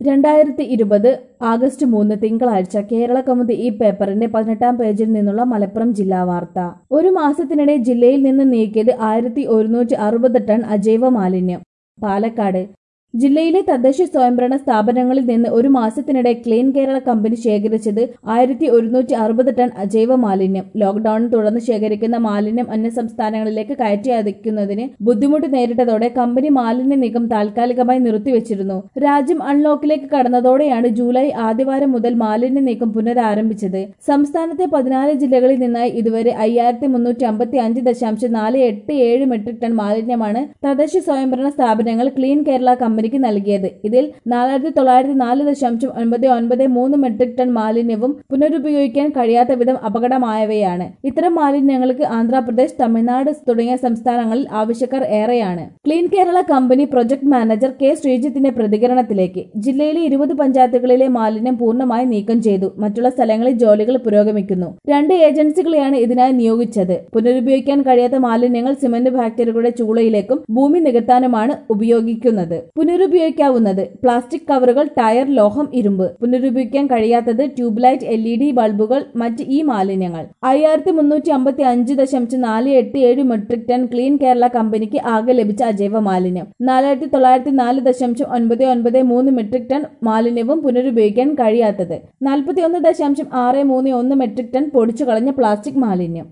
രണ്ടായിരത്തി ഇരുപത് ആഗസ്റ്റ് മൂന്ന് തിങ്കളാഴ്ച കേരള കൗമുദി ഈ പേപ്പറിന്റെ പതിനെട്ടാം പേജിൽ നിന്നുള്ള മലപ്പുറം ജില്ലാ വാർത്ത ഒരു മാസത്തിനിടെ ജില്ലയിൽ നിന്ന് നീക്കിയത് ആയിരത്തി ഒരുന്നൂറ്റി അറുപത് ടൺ അജൈവ മാലിന്യം പാലക്കാട് ജില്ലയിലെ തദ്ദേശ സ്വയംഭരണ സ്ഥാപനങ്ങളിൽ നിന്ന് ഒരു മാസത്തിനിടെ ക്ലീൻ കേരള കമ്പനി ശേഖരിച്ചത് ആയിരത്തി ഒരുന്നൂറ്റി അറുപത് ടൺ അജൈവ മാലിന്യം ലോക്ഡൌണിനെ തുടർന്ന് ശേഖരിക്കുന്ന മാലിന്യം അന്യ സംസ്ഥാനങ്ങളിലേക്ക് കയറ്റി അയക്കുന്നതിന് ബുദ്ധിമുട്ട് നേരിട്ടതോടെ കമ്പനി മാലിന്യ നീക്കം താൽക്കാലികമായി നിർത്തിവച്ചിരുന്നു രാജ്യം അൺലോക്കിലേക്ക് കടന്നതോടെയാണ് ജൂലൈ ആദ്യവാരം മുതൽ മാലിന്യ നീക്കം പുനരാരംഭിച്ചത് സംസ്ഥാനത്തെ പതിനാല് ജില്ലകളിൽ നിന്നായി ഇതുവരെ അയ്യായിരത്തി മുന്നൂറ്റി അമ്പത്തി അഞ്ച് ദശാംശം നാല് എട്ട് ഏഴ് മെട്രിക് ടൺ മാലിന്യമാണ് തദ്ദേശ സ്വയംഭരണ സ്ഥാപനങ്ങൾ ക്ലീൻ കേരള കമ്പനിക്ക് നൽകിയത് ഇതിൽ നാലായിരത്തി തൊള്ളായിരത്തി നാല് ദശാംശം ഒൻപത് ഒൻപത് മൂന്ന് മെട്രിക് ടൺ മാലിന്യവും പുനരുപയോഗിക്കാൻ കഴിയാത്ത വിധം അപകടമായവയാണ് ഇത്തരം മാലിന്യങ്ങൾക്ക് ആന്ധ്രാപ്രദേശ് തമിഴ്നാട് തുടങ്ങിയ സംസ്ഥാനങ്ങളിൽ ആവശ്യക്കാർ ഏറെയാണ് clean Kerala company project manager K ശ്രീജിത്തിന്റെ പ്രതികരണത്തിലേക്ക് ജില്ലയിലെ ഇരുപത് പഞ്ചായത്തുകളിലെ മാലിന്യം പൂർണ്ണമായി നീക്കം ചെയ്തു മറ്റുള്ള സ്ഥലങ്ങളിൽ ജോലികൾ പുരോഗമിക്കുന്നു രണ്ട് ഏജൻസികളെയാണ് ഇതിനായി നിയോഗിച്ചത് പുനരുപയോഗിക്കാൻ കഴിയാത്ത മാലിന്യങ്ങൾ സിമന്റ് ഫാക്ടറികളുടെ ചൂളയിലേക്കും ഭൂമി നികത്താനുമാണ് ഉപയോഗിക്കുന്നത് പുനരുപയോഗിക്കാവുന്നത് പ്ലാസ്റ്റിക് കവറുകൾ ടയർ ലോഹം ഇരുമ്പ് പുനരുപയോഗിക്കാൻ കഴിയാത്തത് ട്യൂബ്ലൈറ്റ് എൽ ഇ ഡി ബൾബുകൾ മറ്റ് ഈ മാലിന്യങ്ങൾ അയ്യായിരത്തി മുന്നൂറ്റി അമ്പത്തി അഞ്ച് ദശാംശം നാല് എട്ട് ഏഴ് മെട്രിക് ടൺ ക്ലീൻ കേരള കമ്പനിക്ക് ആകെ ലഭിച്ച അജൈവ മാലിന്യം നാലായിരത്തി തൊള്ളായിരത്തി നാല് ദശാംശം ഒൻപത് ഒൻപത് മൂന്ന് മെട്രിക് ടൺ മാലിന്യവും പുനരുപയോഗിക്കാൻ കഴിയാത്തത് നാൽപ്പത്തി ഒന്ന് ദശാംശം ആറ് മൂന്ന് ഒന്ന് മെട്രിക് ടൺ പൊടിച്ചു കളഞ്ഞ പ്ലാസ്റ്റിക് മാലിന്യം